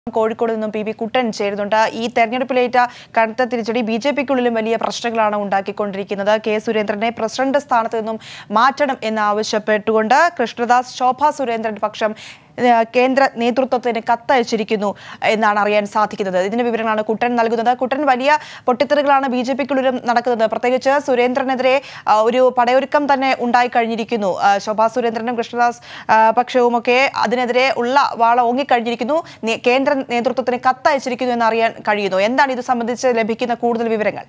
കോഴിക്കോട് നിന്നും P V കുട്ടൻ ചേരുന്നുണ്ട് ഈ തെരഞ്ഞെടുപ്പിലേറ്റ കടുത്ത തിരിച്ചടി ബി ജെ പിക്കുള്ളിലും വലിയ പ്രശ്നങ്ങളാണ് ഉണ്ടാക്കിക്കൊണ്ടിരിക്കുന്നത് കെ സുരേന്ദ്രനെ പ്രസിഡന്റ് സ്ഥാനത്ത് നിന്നും മാറ്റണം എന്ന് ആവശ്യപ്പെട്ടുകൊണ്ട് കൃഷ്ണദാസ് ശോഭ സുരേന്ദ്രൻ പക്ഷം ഏഹ്, കേന്ദ്ര നേതൃത്വത്തിന് കത്തയച്ചിരിക്കുന്നു എന്നാണ് അറിയാൻ സാധിക്കുന്നത് ഇതിന്റെ വിവരങ്ങളാണ് കുട്ടൻ നൽകുന്നത് കുട്ടൻ വലിയ പൊട്ടിത്തെറികളാണ് ബി ജെ പിക്കുള്ളിലും നടക്കുന്നത് പ്രത്യേകിച്ച് സുരേന്ദ്രനെതിരെ ആ, ഒരു പടയൊരുക്കം തന്നെ ഉണ്ടായി കഴിഞ്ഞിരിക്കുന്നു ആ, ശോഭാ സുരേന്ദ്രനും കൃഷ്ണദാസ് ആ, പക്ഷവുമൊക്കെ അതിനെതിരെ ഉള്ള വാള ഓങ്ങിക്കഴിഞ്ഞിരിക്കുന്നു നേ- കേന്ദ്ര നേതൃത്വത്തിന് കത്തയച്ചിരിക്കുന്നു എന്ന് അറിയാൻ കഴിയുന്നു എന്താണ് ഇത് സംബന്ധിച്ച് ലഭിക്കുന്ന കൂടുതൽ വിവരങ്ങൾ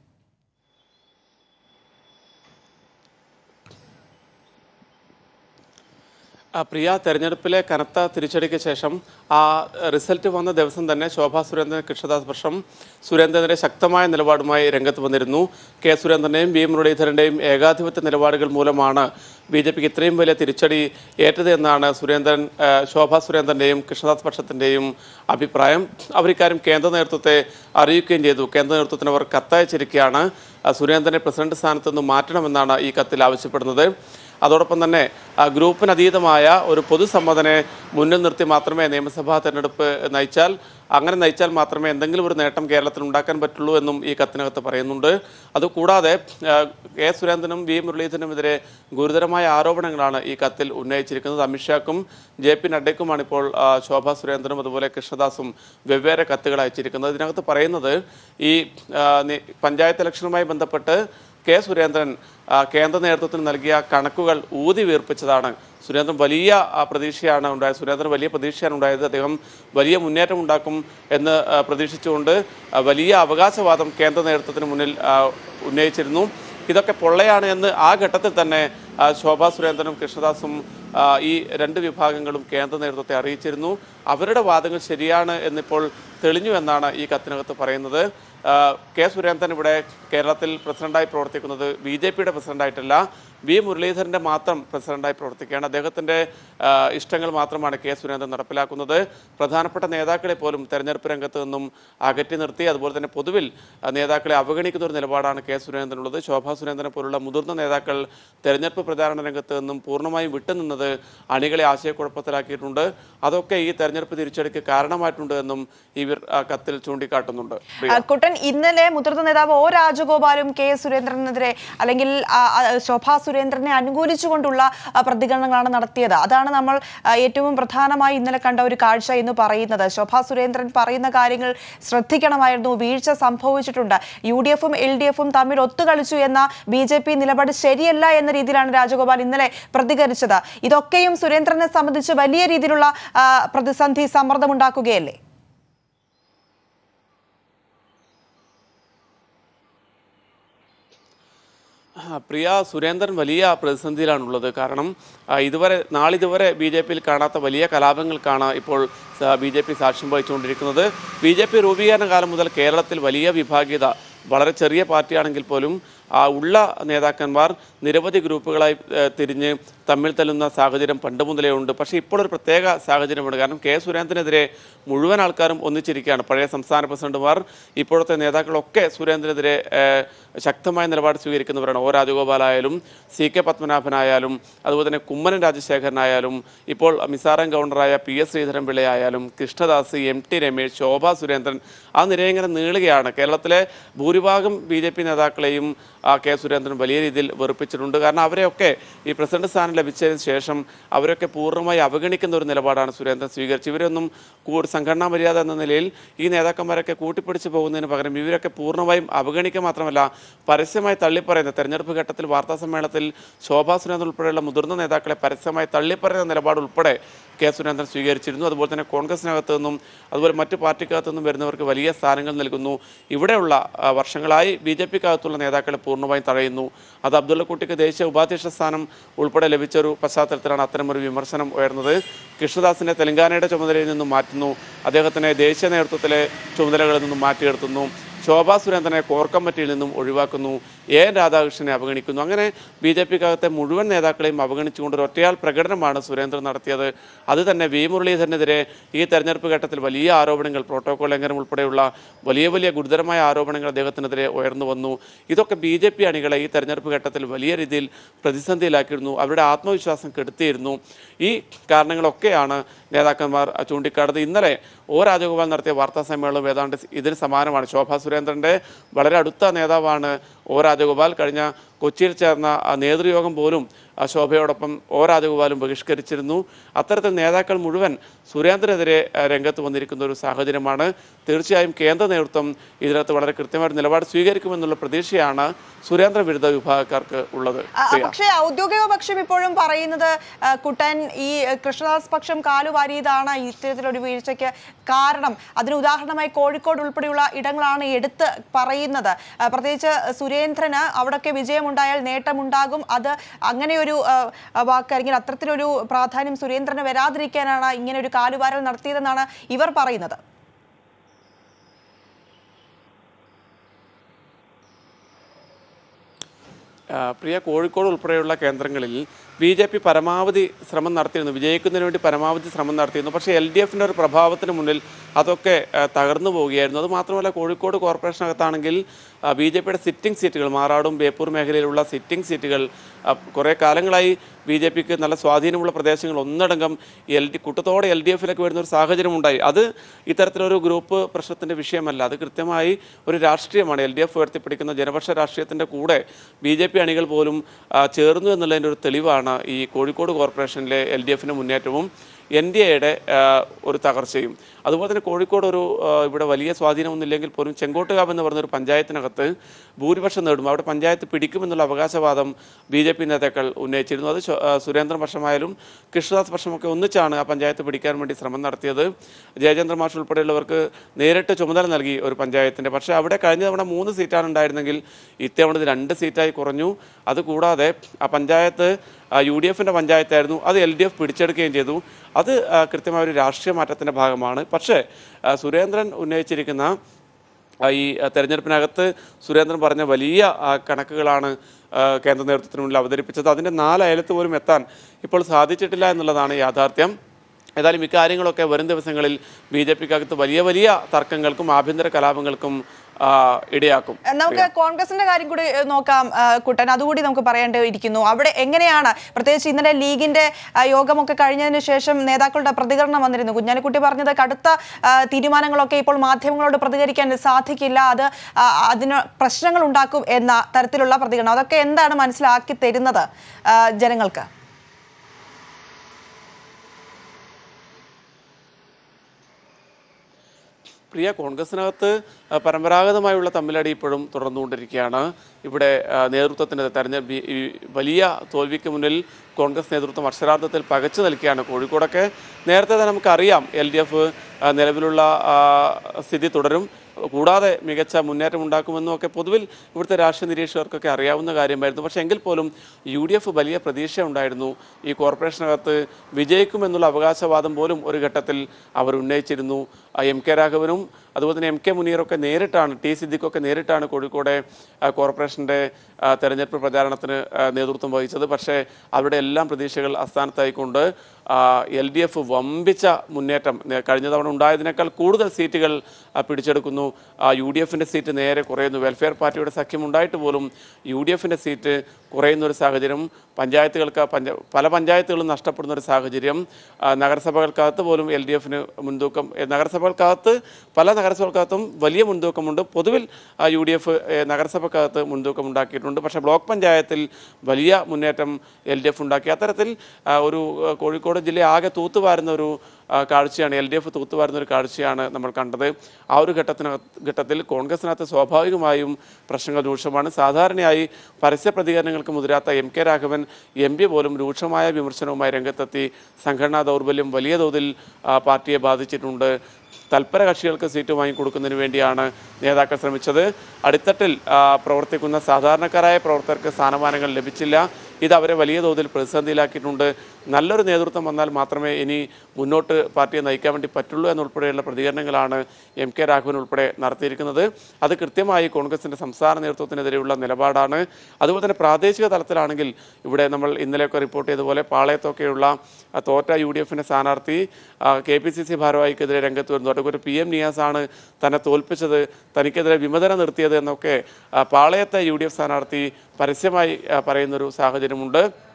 ആ, പ്രിയ തെരഞ്ഞെടുപ്പിലെ കനത്ത തിരിച്ചടിക്ക് ശേഷം ആ റിസൾട്ട് വന്ന ദിവസം തന്നെ ശോഭാ സുരേന്ദ്രൻ കൃഷ്ണദാസ് പക്ഷം സുരേന്ദ്രനെതിരെ ശക്തമായ നിലപാടുമായി രംഗത്ത് വന്നിരുന്നു കെ സുരേന്ദ്രന്റെയും വി മുരളീധരന്റെയും ഏകാധിപത്യ നിലപാടുകൾ മൂലമാണ് ബി ജെ പിക്ക് ഇത്രയും വലിയ തിരിച്ചടി ഏറ്റത് എന്നാണ് സുരേന്ദ്രൻ ആ, ശോഭാ സുരേന്ദ്രന്റെയും കൃഷ്ണദാസ് പക്ഷത്തിന്റെയും അഭിപ്രായം അവർ ഇക്കാര്യം കേന്ദ്ര നേതൃത്വത്തെ അറിയിക്കുകയും ചെയ്തു കേന്ദ്ര നേതൃത്വത്തിന് അവർ കത്തയച്ചിരിക്കുകയാണ് ആ, സുരേന്ദ്രനെ പ്രസിഡന്റ് സ്ഥാനത്ത് നിന്ന് മാറ്റണമെന്നാണ് ഈ കത്തിൽ ആവശ്യപ്പെടുന്നത് അതോടൊപ്പം തന്നെ ആ, ഗ്രൂപ്പിന് അതീതമായ ഒരു പൊതുസമ്മതനെ മുന്നിൽ നിർത്തി മാത്രമേ നിയമസഭാ തെരഞ്ഞെടുപ്പ് നയിച്ചാൽ അങ്ങനെ നയിച്ചാൽ മാത്രമേ എന്തെങ്കിലും ഒരു നേട്ടം കേരളത്തിൽ ഉണ്ടാക്കാൻ പറ്റുള്ളൂ എന്നും ഈ കത്തിനകത്ത് പറയുന്നുണ്ട് അതുകൂടാതെ ആ, കെ സുരേന്ദ്രനും വി മുരളീധരനുമെതിരെ ഗുരുതരമായ ആരോപണങ്ങളാണ് ഈ കത്തിൽ ഉന്നയിച്ചിരിക്കുന്നത് അമിത്ഷാക്കും ജെ പി നഡ്ഡയ്ക്കുമാണ് ഇപ്പോൾ ആ, ശോഭാ സുരേന്ദ്രനും അതുപോലെ കൃഷ്ണദാസും വെവ്വേറെ കത്തുകൾ അയച്ചിരിക്കുന്നത് ഇതിനകത്ത് പറയുന്നത് ഈ ആ, നി- പഞ്ചായത്ത് ഇലക്ഷനുമായി ബന്ധപ്പെട്ട് കെ സുരേന്ദ്രൻ ആ, കേന്ദ്ര നേതൃത്വത്തിന് നൽകിയ കണക്കുകൾ ഊതി വീർപ്പിച്ചതാണ് സുരേന്ദ്രൻ വലിയ ആ, പ്രതീക്ഷയാണ് ഉണ്ടായത് സുരേന്ദ്രൻ വലിയ പ്രതീക്ഷയാണ് ഉണ്ടായത് അദ്ദേഹം വലിയ മുന്നേറ്റം ഉണ്ടാക്കും എന്ന് ആ, പ്രതീക്ഷിച്ചുകൊണ്ട് ആ, വലിയ അവകാശവാദം കേന്ദ്ര നേതൃത്വത്തിന് മുന്നിൽ ആ, ഉന്നയിച്ചിരുന്നു ഇതൊക്കെ പൊള്ളയാണ് എന്ന് ആ ഘട്ടത്തിൽ തന്നെ ആ, ശോഭാ സുരേന്ദ്രനും കൃഷ്ണദാസും ആ, ഈ രണ്ട് വിഭാഗങ്ങളും കേന്ദ്ര നേതൃത്വത്തെ അറിയിച്ചിരുന്നു അവരുടെ വാദങ്ങൾ ശരിയാണ് എന്നിപ്പോൾ തെളിഞ്ഞു എന്നാണ് ഈ കത്തിനകത്ത് പറയുന്നത് ആ, കെ സുരേന്ദ്രൻ ഇവിടെ കേരളത്തിൽ പ്രസിഡന്റായി പ്രവർത്തിക്കുന്നത് ബി ജെ പിയുടെ പ്രസിഡന്റായിട്ടല്ല വി മുരളീധരൻ്റെ മാത്രം പ്രസിഡന്റായി പ്രവർത്തിക്കുകയാണ് അദ്ദേഹത്തിൻ്റെ ആ, ഇഷ്ടങ്ങൾ മാത്രമാണ് കെ സുരേന്ദ്രൻ നടപ്പിലാക്കുന്നത് പ്രധാനപ്പെട്ട നേതാക്കളെ പോലും തെരഞ്ഞെടുപ്പ് രംഗത്ത് നിന്നും അകറ്റി നിർത്തി അതുപോലെ തന്നെ പൊതുവിൽ ആ, നേതാക്കളെ അവഗണിക്കുന്ന ഒരു നിലപാടാണ് കെ സുരേന്ദ്രനുള്ളത് ശോഭാ സുരേന്ദ്രനെ പോലുള്ള മുതിർന്ന നേതാക്കൾ തെരഞ്ഞെടുപ്പ് പ്രചാരണ രംഗത്ത് നിന്നും പൂർണ്ണമായും വിട്ടുനിന്നത് അണികളെ ആശയക്കുഴപ്പത്തിലാക്കിയിട്ടുണ്ട് അതൊക്കെ ഈ തെരഞ്ഞെടുപ്പ് തിരിച്ചടിക്ക് കാരണമായിട്ടുണ്ട് എന്നും ഇവർ ആ, കത്തിൽ ചൂണ്ടിക്കാട്ടുന്നുണ്ട് പ്രിയ. ആ, കുട്ടൻ ഇന്നലെ മുതിർന്ന നേതാവ് ഒ രാജഗോപാലും കെ സുരേന്ദ്രനെതിരെ അല്ലെങ്കിൽ ആ, ആ, ശോഭാ സുരേന്ദ്രനെ അനുകൂലിച്ചുകൊണ്ടുള്ള ആ, പ്രതികരണങ്ങളാണ് നടത്തിയത് അതാണ് നമ്മൾ ആ, ഏറ്റവും പ്രധാനമായി ഇന്നലെ കണ്ട ഒരു കാഴ്ച എന്ന് പറയുന്നത് ശോഭാ സുരേന്ദ്രൻ പറയുന്ന കാര്യങ്ങൾ ശ്രദ്ധിക്കണമായിരുന്നു വീഴ്ച സംഭവിച്ചിട്ടുണ്ട് യു ഡി എഫും എൽ ഡി എഫും തമ്മിൽ ഒത്തുകളിച്ചു എന്ന ബി ജെ പി നിലപാട് ശരിയല്ല എന്ന രീതിയിലാണ് രാജഗോപാൽ ഇന്നലെ പ്രതികരിച്ചത് ഇതൊക്കെയും സുരേന്ദ്രനെ സംബന്ധിച്ച് വലിയ രീതിയിലുള്ള ആ, പ്രതിസന്ധി സമ്മർദ്ദമുണ്ടാക്കുകയല്ലേ ആ, പ്രിയ സുരേന്ദ്രൻ വലിയ പ്രതിസന്ധിയിലാണുള്ളത് കാരണം ആ, ഇതുവരെ നാളിതുവരെ ബി ജെ പിയിൽ കാണാത്ത വലിയ കലാപങ്ങൾക്കാണ് ഇപ്പോൾ ബി ജെ പി സാക്ഷ്യം വഹിച്ചുകൊണ്ടിരിക്കുന്നത് ബി ജെ പി രൂപീകരണ കാലം മുതൽ കേരളത്തിൽ വലിയ വിഭാഗീയത വളരെ ചെറിയ പാർട്ടിയാണെങ്കിൽ പോലും ആ ഉള്ള നേതാക്കന്മാർ നിരവധി ഗ്രൂപ്പുകളായി ഏ, തിരിഞ്ഞ് തമ്മിൽ തല്ലുന്ന സാഹചര്യം പണ്ട് മുതലേ ഉണ്ട് പക്ഷേ ഇപ്പോൾ ഒരു പ്രത്യേക സാഹചര്യമുണ്ട് കാരണം കെ സുരേന്ദ്രനെതിരെ മുഴുവൻ ആൾക്കാരും ഒന്നിച്ചിരിക്കുകയാണ് പഴയ സംസ്ഥാന പ്രസിഡന്റുമാർ ഇപ്പോഴത്തെ നേതാക്കളൊക്കെ സുരേന്ദ്രനെതിരെ ഏ, ശക്തമായ നിലപാട് സ്വീകരിക്കുന്നവരാണ് ഒ രാജഗോപാലായാലും സി കെ പത്മനാഭനായാലും അതുപോലെ തന്നെ കുമ്മനം രാജശേഖരനായാലും ഇപ്പോൾ മിസാറം ഗവർണറായ പി എസ് ശ്രീധരൻപിള്ളയായാലും കൃഷ്ണദാസ് എം ടി രമേശ് ശോഭാ സുരേന്ദ്രൻ ആ നിര ഇങ്ങനെ നീളുകയാണ് കേരളത്തിലെ ഭൂരിഭാഗം ബി ജെ പി നേതാക്കളെയും ആ, കെ സുരേന്ദ്രൻ വലിയ രീതിയിൽ വെറുപ്പിച്ചിട്ടുണ്ട് കാരണം അവരെയൊക്കെ ഈ പ്രസിഡന്റ് സ്ഥാനം ലഭിച്ചതിന് ശേഷം അവരൊക്കെ പൂർണ്ണമായി അവഗണിക്കുന്ന ഒരു നിലപാടാണ് സുരേന്ദ്രൻ സ്വീകരിച്ചത് ഇവരൊന്നും കൂടുതൽ സംഘടനാ മര്യാദ എന്ന നിലയിൽ ഈ നേതാക്കന്മാരൊക്കെ കൂട്ടിപ്പിടിച്ച് പോകുന്നതിന് പകരം ഇവരൊക്കെ പൂർണ്ണമായും അവഗണിക്കുക മാത്രമല്ല പരസ്യമായി തള്ളിപ്പറയുന്ന തെരഞ്ഞെടുപ്പ് ഘട്ടത്തിൽ വാർത്താ സമ്മേളനത്തിൽ ശോഭാ സുരേന്ദ്രൻ ഉൾപ്പെടെയുള്ള മുതിർന്ന നേതാക്കളെ പരസ്യമായി തള്ളിപ്പറയുന്ന നിലപാട് ഉൾപ്പെടെ കെ സുരേന്ദ്രൻ സ്വീകരിച്ചിരുന്നു അതുപോലെ തന്നെ കോൺഗ്രസിനകത്ത് നിന്നും അതുപോലെ മറ്റു പാർട്ടിക്കകത്തു നിന്നും വരുന്നവർക്ക് വലിയ സ്ഥാനങ്ങൾ നൽകുന്നു ഇവിടെയുള്ള ആ, വർഷങ്ങളായി ബി ജെ പിക്കകത്തുള്ള നേതാക്കളെ പൂർണ്ണമായും തഴയുന്നു അത് അബ്ദുള്ളക്കുട്ടിക്ക് ദേശീയ ഉപാധ്യക്ഷ സ്ഥാനം ഉൾപ്പെടെ ലഭിച്ച ഒരു പശ്ചാത്തലത്തിലാണ് അത്തരമൊരു വിമർശനം ഉയർന്നത് കൃഷ്ണദാസിനെ തെലങ്കാനയുടെ ചുമതലയിൽ നിന്നും മാറ്റുന്നു അദ്ദേഹത്തിനെ ദേശീയ നേതൃത്വത്തിലെ ചുമതലകളിൽ നിന്നും മാറ്റിയെടുത്തുന്നു ശോഭാ സുരേന്ദ്രനെ കോർ കമ്മിറ്റിയിൽ നിന്നും ഒഴിവാക്കുന്നു എ എൻ രാധാകൃഷ്ണനെ അവഗണിക്കുന്നു അങ്ങനെ ബി ജെ പിക്കകത്തെ മുഴുവൻ നേതാക്കളെയും അവഗണിച്ചുകൊണ്ട് ഒരു ഒറ്റയാൾ പ്രകടനമാണ് സുരേന്ദ്രൻ നടത്തിയത് അത് തന്നെ വി മുരളീധരനെതിരെ ഈ തെരഞ്ഞെടുപ്പ് ഘട്ടത്തിൽ വലിയ ആരോപണങ്ങൾ പ്രോട്ടോകോൾ ലംഘനം ഉൾപ്പെടെയുള്ള വലിയ വലിയ ഗുരുതരമായ ആരോപണങ്ങൾ അദ്ദേഹത്തിനെതിരെ ഉയർന്നു വന്നു ഇതൊക്കെ ബി ജെ പി അണികളെ ഈ തെരഞ്ഞെടുപ്പ് ഘട്ടത്തിൽ വലിയ രീതിയിൽ പ്രതിസന്ധിയിലാക്കിയിരുന്നു അവരുടെ ആത്മവിശ്വാസം കെടുത്തിയിരുന്നു ഈ കാരണങ്ങളൊക്കെയാണ് നേതാക്കന്മാർ ചൂണ്ടിക്കാട്ടുന്നത് ഇന്നലെ ഒ രാജഗോപാൽ നടത്തിയ വാർത്താ സമ്മേളനം ഏതാണ്ട് ഇതിന് സമാനമാണ് ശോഭാ സുരേന്ദ്രൻ്റെ വളരെ അടുത്ത നേതാവാണ് ഒ രാജഗോപാൽ കഴിഞ്ഞ കൊച്ചിയിൽ ചേർന്ന ആ നേതൃയോഗം പോലും ആ ശോഭയോടൊപ്പം ഒ രാജഗോപാലും ബഹിഷ്കരിച്ചിരുന്നു അത്തരത്തിൽ നേതാക്കൾ മുഴുവൻ സുരേന്ദ്രനെതിരെ ആ, രംഗത്ത് വന്നിരിക്കുന്ന ഒരു സാഹചര്യമാണ് തീർച്ചയായും കേന്ദ്ര നേതൃത്വം ഇതിനകത്ത് വളരെ കൃത്യമായ ഒരു നിലപാട് സ്വീകരിക്കുമെന്നുള്ള പ്രതീക്ഷയാണ് സുരേന്ദ്ര വിരുദ്ധ വിഭാഗക്കാർക്ക് ഉള്ളത് ആ, പ്രിയ. പക്ഷേ ഔദ്യോഗിക പക്ഷം ഇപ്പോഴും പറയുന്നത് ആ, കുട്ടൻ ഈ കൃഷ്ണദാസ് പക്ഷം കാലുവാരിയതാണ് ഇത്തരത്തിലൊരു വീഴ്ചയ്ക്ക് കാരണം അതിന് ഉദാഹരണമായി കോഴിക്കോട് ഉൾപ്പെടെയുള്ള ഇടങ്ങളാണ് എടുത്ത് പറയുന്നത് ആ, പ്രത്യേകിച്ച് സുരേന്ദ്രന് അവിടൊക്കെ വിജയമുണ്ടായാൽ നേട്ടമുണ്ടാകും അത് അങ്ങനെ ഒരു ആ, ആ, വാക്ക് അല്ലെങ്കിൽ അത്തരത്തിലൊരു പ്രാധാന്യം സുരേന്ദ്രന് വരാതിരിക്കാനാണ് ഇങ്ങനെ ഒരു കാലുവാരൽ നടത്തിയതെന്നാണ് ഇവർ പറയുന്നത് ആ, പ്രിയ കോഴിക്കോട് ഉൾപ്പെടെയുള്ള കേന്ദ്രങ്ങളിൽ ബി ജെ പി പരമാവധി ശ്രമം നടത്തിയിരുന്നു വിജയിക്കുന്നതിന് വേണ്ടി പരമാവധി ശ്രമം നടത്തിയിരുന്നു പക്ഷേ എൽ ഡി എഫിൻ്റെ ഒരു പ്രഭാവത്തിന് മുന്നിൽ അതൊക്കെ ആ, തകർന്നു പോവുകയായിരുന്നു അത് മാത്രമല്ല കോഴിക്കോട് കോർപ്പറേഷനകത്താണെങ്കിൽ ബി ജെ പിയുടെ സിറ്റിംഗ് സീറ്റുകൾ മാറാടും ബേപ്പൂർ മേഖലയിലുള്ള സിറ്റിംഗ് സീറ്റുകൾ ആ, കുറേ കാലങ്ങളായി ബി ജെ പിക്ക് നല്ല സ്വാധീനമുള്ള പ്രദേശങ്ങൾ ഒന്നടങ്കം എൽ ഡി കൂട്ടത്തോടെ എൽ ഡി എഫിലേക്ക് വരുന്ന ഒരു സാഹചര്യം ഉണ്ടായി അത് ഇത്തരത്തിലൊരു ഗ്രൂപ്പ് പ്രശ്നത്തിൻ്റെ വിഷയമല്ല അത് കൃത്യമായി ഒരു രാഷ്ട്രീയമാണ് എൽ ഡി എഫ് ഉയർത്തിപ്പിടിക്കുന്ന ജനപക്ഷ രാഷ്ട്രീയത്തിൻ്റെ കൂടെ ബി ജെ പി അണികൾ പോലും ആ, ചേർന്നു എന്നുള്ളതിൻ്റെ ഒരു തെളിവാണ് ഈ കോഴിക്കോട് കോർപ്പറേഷനിലെ എൽ ഡി എഫിൻ്റെ മുന്നേറ്റവും എൻ ഡി എയുടെ ഒരു തകർച്ചയും അതുപോലെ തന്നെ കോഴിക്കോട് ഒരു ആ, ഇവിടെ വലിയ സ്വാധീനമൊന്നുമില്ലെങ്കിൽ പോലും ചെങ്കോട്ടുകാവ് എന്ന് പറഞ്ഞൊരു പഞ്ചായത്തിനകത്ത് ഭൂരിപക്ഷം നേടും അവിടെ പഞ്ചായത്ത് പിടിക്കുമെന്നുള്ള അവകാശവാദം ബി ജെ പി നേതാക്കൾ ഉന്നയിച്ചിരുന്നു അത് ശോ- ആ, സുരേന്ദ്രൻ പക്ഷമായാലും കൃഷ്ണദാസ് പക്ഷമൊക്കെ ഒന്നിച്ചാണ് ആ പഞ്ചായത്ത് പിടിക്കാൻ വേണ്ടി ശ്രമം നടത്തിയത് ജയചന്ദ്ര മാഷ് ഉൾപ്പെടെയുള്ളവർക്ക് നേരിട്ട് ചുമതല നൽകി ഒരു പഞ്ചായത്തിൻ്റെ പക്ഷേ അവിടെ കഴിഞ്ഞ തവണ മൂന്ന് സീറ്റാണ് ഉണ്ടായിരുന്നെങ്കിൽ ഇത്തവണ ഇത് രണ്ട് സീറ്റായി കുറഞ്ഞു അതുകൂടാതെ ആ പഞ്ചായത്ത് യു ഡി എഫിൻ്റെ പഞ്ചായത്തായിരുന്നു അത് എൽ ഡി എഫ് പിടിച്ചെടുക്കുകയും ചെയ്തു അത് ആ, കൃത്യമായ ഒരു രാഷ്ട്രീയ മാറ്റത്തിൻ്റെ ഭാഗമാണ് പക്ഷേ ആ, സുരേന്ദ്രൻ ഉന്നയിച്ചിരിക്കുന്ന ആ, ഈ ആ, തെരഞ്ഞെടുപ്പിനകത്ത് സുരേന്ദ്രൻ പറഞ്ഞ വലിയ ആ, കണക്കുകളാണ് ആ, കേന്ദ്ര നേതൃത്വത്തിന് മുന്നിൽ അവതരിപ്പിച്ചത് അതിൻ്റെ നാല് അയലത്ത് പോലും എത്താൻ ഇപ്പോൾ സാധിച്ചിട്ടില്ല എന്നുള്ളതാണ് യാഥാർത്ഥ്യം ഏതായാലും ഇക്കാര്യങ്ങളൊക്കെ വരും ദിവസങ്ങളിൽ ബി ജെ പിക്കകത്ത് വലിയ വലിയ തർക്കങ്ങൾക്കും ആഭ്യന്തര കലാപങ്ങൾക്കും ആ, ഇടയാക്കും നമുക്ക് കോൺഗ്രസിന്റെ കാര്യം കൂടി ഏഹ്, നോക്കാം ആ, കുട്ടൻ അതുകൂടി നമുക്ക് പറയേണ്ടിയിരിക്കുന്നു അവിടെ എങ്ങനെയാണ് പ്രത്യേകിച്ച് ഇന്നലെ ലീഗിന്റെ ആ, യോഗമൊക്കെ കഴിഞ്ഞതിന് ശേഷം നേതാക്കളുടെ പ്രതികരണം വന്നിരുന്നു കുഞ്ഞാലിക്കുട്ടി പറഞ്ഞത് കടുത്ത ആ, തീരുമാനങ്ങളൊക്കെ ഇപ്പോൾ മാധ്യമങ്ങളോട് പ്രതികരിക്കാൻ സാധിക്കില്ല അത് ആ, അതിന് പ്രശ്നങ്ങൾ ഉണ്ടാക്കും എന്ന തരത്തിലുള്ള പ്രതികരണം അതൊക്കെ എന്താണ് മനസ്സിലാക്കി തരുന്നത് ആ, ജനങ്ങൾക്ക് പ്രിയ കോൺഗ്രസിനകത്ത് ആ, പരമ്പരാഗതമായുള്ള തമ്മിലടി ഇപ്പോഴും തുടർന്നുകൊണ്ടിരിക്കുകയാണ് ഇവിടെ ആ, നേതൃത്വത്തിൻ്റെ തെരഞ്ഞെടുപ്പ് ഈ വലിയ തോൽവിക്ക് മുന്നിൽ കോൺഗ്രസ് നേതൃത്വം അക്ഷരാർത്ഥത്തിൽ പകച്ചു നിൽക്കുകയാണ് കോഴിക്കോടൊക്കെ നേരത്തെ തന്നെ നമുക്കറിയാം എൽ ഡി എഫ് നിലവിലുള്ള ആ, സ്ഥിതി തുടരും കൂടാതെ മികച്ച മുന്നേറ്റം ഉണ്ടാക്കുമെന്നും ഒക്കെ പൊതുവിൽ ഇവിടുത്തെ രാഷ്ട്രീയ നിരീക്ഷകർക്കൊക്കെ അറിയാവുന്ന കാര്യമായിരുന്നു പക്ഷേ എങ്കിൽ പോലും യു ഡി എഫ് വലിയ പ്രതീക്ഷ ഉണ്ടായിരുന്നു ഈ കോർപ്പറേഷനകത്ത് വിജയിക്കുമെന്നുള്ള അവകാശവാദം പോലും ഒരു ഘട്ടത്തിൽ അവർ ഉന്നയിച്ചിരുന്നു ആ, എം കെ രാഘവനും അതുപോലെ തന്നെ എം കെ മുനീറൊക്കെ നേരിട്ടാണ് ടി സിദ്ദിഖൊക്കെ നേരിട്ടാണ് കോഴിക്കോട് ആ, കോർപ്പറേഷൻ്റെ ആ, തെരഞ്ഞെടുപ്പ് പ്രചാരണത്തിന് ആ, നേതൃത്വം വഹിച്ചത് പക്ഷേ അവരുടെ എല്ലാം പ്രതീക്ഷകൾ അസ്ഥാനത്തായിക്കൊണ്ട് എൽ ഡി എഫ് വമ്പിച്ച മുന്നേറ്റം നേ- കഴിഞ്ഞ തവണ ഉണ്ടായതിനേക്കാൾ കൂടുതൽ സീറ്റുകൾ ആ, പിടിച്ചെടുക്കുന്നു യു ഡി എഫിൻ്റെ സീറ്റ് നേരെ കുറയുന്നു വെൽഫെയർ പാർട്ടിയുടെ സഖ്യം ഉണ്ടായിട്ട് പോലും യു ഡി എഫിൻ്റെ സീറ്റ് കുറയുന്ന ഒരു സാഹചര്യം പഞ്ചായത്തുകൾക്ക് പഞ്ച പല പഞ്ചായത്തുകളും നഷ്ടപ്പെടുന്ന ഒരു സാഹചര്യം ആ, നഗരസഭകൾക്കകത്ത് പോലും എൽ ഡി എഫിന് മുൻതൂക്കം ഏ, നഗരസഭകൾക്കകത്ത് പല നഗരസഭകൾക്കകത്തും വലിയ മുൻതൂക്കമുണ്ട് പൊതുവിൽ യു ഡി എഫ് നഗരസഭക്കകത്ത് മുൻതൂക്കം ഉണ്ടാക്കിയിട്ടുണ്ട് പക്ഷേ ബ്ലോക്ക് പഞ്ചായത്തിൽ വലിയ മുന്നേറ്റം എൽ ഡി എഫ് ഉണ്ടാക്കി അത്തരത്തിൽ ആ, ഒരു ആ, കോഴിക്കോട് ജില്ലയെ ആകെ തൂത്തുവാരുന്ന ഒരു ആ, കാഴ്ചയാണ് എൽ ഡി എഫ് തൂത്തുവാരുന്ന ഒരു കാഴ്ചയാണ് നമ്മൾ കണ്ടത് ആ ഒരു ഘട്ടത്തിനകത്ത് ഘട്ടത്തിൽ കോൺഗ്രസിനകത്ത് സ്വാഭാവികമായും പ്രശ്നങ്ങൾ രൂക്ഷമാണ് സാധാരണയായി പരസ്യ പ്രതികരണങ്ങൾക്ക് മുതിരാത്ത M K Raghavan M P പോലും രൂക്ഷമായ വിമർശനവുമായി രംഗത്തെത്തി സംഘടനാ ദൗർബല്യം വലിയ തോതിൽ ആ, പാർട്ടിയെ ബാധിച്ചിട്ടുണ്ട് തൽപര കക്ഷികൾക്ക് സീറ്റ് വാങ്ങിക്കൊടുക്കുന്നതിന് വേണ്ടിയാണ് നേതാക്കൾ ശ്രമിച്ചത് അടിത്തട്ടിൽ ആ, പ്രവർത്തിക്കുന്ന സാധാരണക്കാരായ പ്രവർത്തകർക്ക് സ്ഥാനമാനങ്ങൾ ലഭിച്ചില്ല ഇത് അവരെ വലിയ തോതിൽ പ്രതിസന്ധിയിലാക്കിയിട്ടുണ്ട് നല്ലൊരു നേതൃത്വം വന്നാൽ മാത്രമേ ഇനി മുന്നോട്ട് പാർട്ടിയെ നയിക്കാൻ വേണ്ടി പറ്റുള്ളൂ എന്നുൾപ്പെടെയുള്ള പ്രതികരണങ്ങളാണ് എം കെ രാഘവൻ ഉൾപ്പെടെ നടത്തിയിരിക്കുന്നത് അത് കൃത്യമായി കോൺഗ്രസിൻ്റെ സംസ്ഥാന നേതൃത്വത്തിനെതിരെയുള്ള നിലപാടാണ് അതുപോലെ തന്നെ പ്രാദേശിക തലത്തിലാണെങ്കിൽ ഇവിടെ നമ്മൾ ഇന്നലെയൊക്കെ റിപ്പോർട്ട് ചെയ്തതുപോലെ പാളയത്തൊക്കെയുള്ള ആ, തോറ്റ യു ഡി എഫിൻ്റെ സ്ഥാനാർത്ഥി കെ പി സി സി ഭാരവാഹിക്കെതിരെ രംഗത്ത് വരുന്നു അതൊക്കെ പി എം നിയാസാണ് തന്നെ തോൽപ്പിച്ചത് തനിക്കെതിരെ വിമതന നിർത്തിയത് എന്നൊക്കെ ആ, പാളയത്തെ യു ഡി എഫ് സ്ഥാനാർത്ഥി പരസ്യമായി ആ, പറയുന്നൊരു സാഹചര്യമുണ്ട്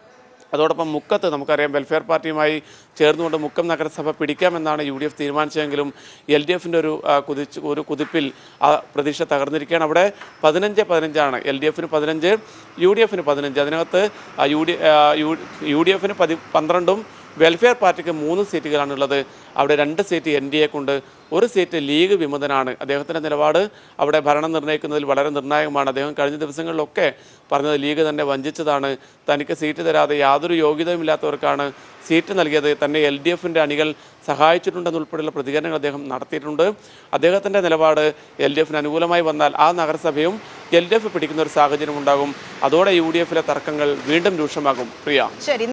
അതോടൊപ്പം മുക്കത്ത് നമുക്കറിയാം വെൽഫെയർ പാർട്ടിയുമായി ചേർന്നുകൊണ്ട് മുക്കം നഗരസഭ പിടിക്കാമെന്നാണ് യു ഡി എഫ് തീരുമാനിച്ചതെങ്കിലും എൽ ഡി എഫിൻ്റെ ഒരു ആ, കുതിച്ച് ഒരു കുതിപ്പിൽ ആ പ്രതീക്ഷ തകർന്നിരിക്കുകയാണ് അവിടെ പതിനഞ്ച് പതിനഞ്ചാണ് എൽ ഡി എഫിന് പതിനഞ്ച് യു ഡി എഫിന് പതിനഞ്ച് അതിനകത്ത് ആ, യു ഡി ആ, യു- യു ഡി എഫിന് പതി പന്ത്രണ്ടും വെൽഫെയർ പാർട്ടിക്ക് മൂന്ന് സീറ്റുകളാണുള്ളത് അവിടെ രണ്ട് സീറ്റ് എൻ ഡി എ കൊണ്ട് ഒരു സീറ്റ് ലീഗ് വിമതനാണ് അദ്ദേഹത്തിൻ്റെ നിലപാട് അവിടെ ഭരണം നിർണ്ണയിക്കുന്നതിൽ വളരെ നിർണായകമാണ് അദ്ദേഹം കഴിഞ്ഞ ദിവസങ്ങളിലൊക്കെ പറഞ്ഞത് ലീഗ് തന്നെ വഞ്ചിച്ചതാണ് തനിക്ക് സീറ്റ് തരാതെ യാതൊരു യോഗ്യതയുമില്ലാത്തവർക്കാണ് സീറ്റ് നൽകിയത് തന്നെ എൽ ഡി എഫിൻ്റെ അണികൾ സഹായിച്ചിട്ടുണ്ടെന്നുൾപ്പെടെയുള്ള പ്രതികരണങ്ങൾ അദ്ദേഹം നടത്തിയിട്ടുണ്ട് അദ്ദേഹത്തിൻ്റെ നിലപാട് എൽ ഡി എഫിന് അനുകൂലമായി വന്നാൽ ആ നഗരസഭയും എൽ ഡി എഫ് പിടിക്കുന്ന ഒരു സാഹചര്യം ഉണ്ടാകും അതോടെ യു ഡി എഫിലെ തർക്കങ്ങൾ വീണ്ടും രൂക്ഷമാകും പ്രിയ ശരി